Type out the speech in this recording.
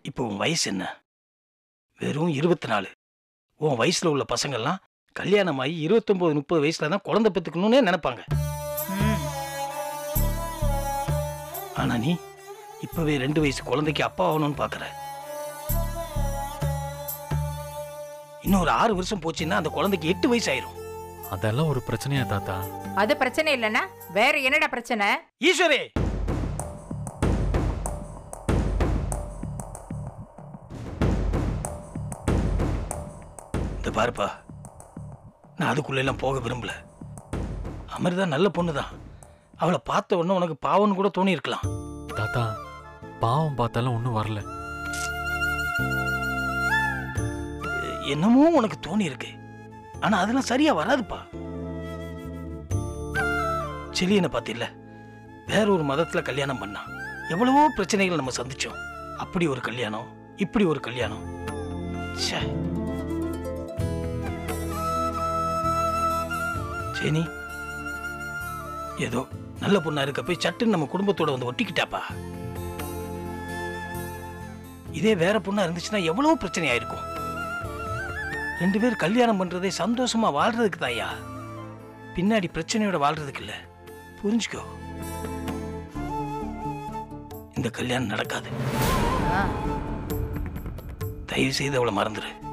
இப்போ உன் வயசு என்ன வெறும் இருபத்தி நாலு உன் வயசுல உள்ள பசங்கள்லாம் கல்யாணம் ஆகி இருபத்தொன்பது முப்பது வயசுல தான் குழந்தை பெற்றுக்கணும்னே நினைப்பாங்க ம். ஆனா நீ இப்பவே ரெண்டு வயசு குழந்தைக்கு அப்பா ஆகணும்னு பாக்குற இன்னொரு ஆறு வருஷம் போச்சுன்னா அந்த குழந்தைக்கு எட்டு வயசு ஆயிரும் அதெல்லாம் ஒரு பிரச்சனையா தாத்தா அது பிரச்சனை இல்லைன்னா வேற என்னடா பிரச்சனை ஈஸ்வரே இந்த பாருப்பா நான் அதுக்குள்ள எல்லாம் போக விரும்பல அமிர்தா நல்ல பொண்ணு தான் அவளை பார்த்த உடனே உனக்கு பாவம்னு கூட தோணி இருக்கலாம் தாத்தா பாவம் பார்த்தாலும் ஒன்றும் வரல என்னமோ உனக்கு தோணி இருக்கு ஆனா அதெல்லாம் சரியா வராதுப்பா செலியனை பார்த்தில்ல வேற ஒரு மதத்துல கல்யாணம் பண்ணா எவ்வளவோ பிரச்சனைகள் நம்ம சந்திச்சோம் அப்படி ஒரு கல்யாணம் இப்படி ஒரு கல்யாணம் ச்சே. சேனி ஏதோ நல்ல பொண்ணா இருக்க போய் சட்டுன்னு நம்ம குடும்பத்தோட வந்து ஒட்டிக்கிட்டாப்பா இதே வேற பொண்ணா இருந்துச்சுன்னா எவ்வளவோ பிரச்சனை ஆயிருக்கும் ரெண்டு பேர் கல்யாணம் பண்றதே சந்தோஷமா வாழ்றதுக்கு தாயா பின்னாடி பிரச்சனையோட வாழ்றதுக்கு இல்ல புரிஞ்சுக்கோ இந்த கல்யாணம் நடக்காது ஆ, தயவு செய்து அவளை மறந்துரு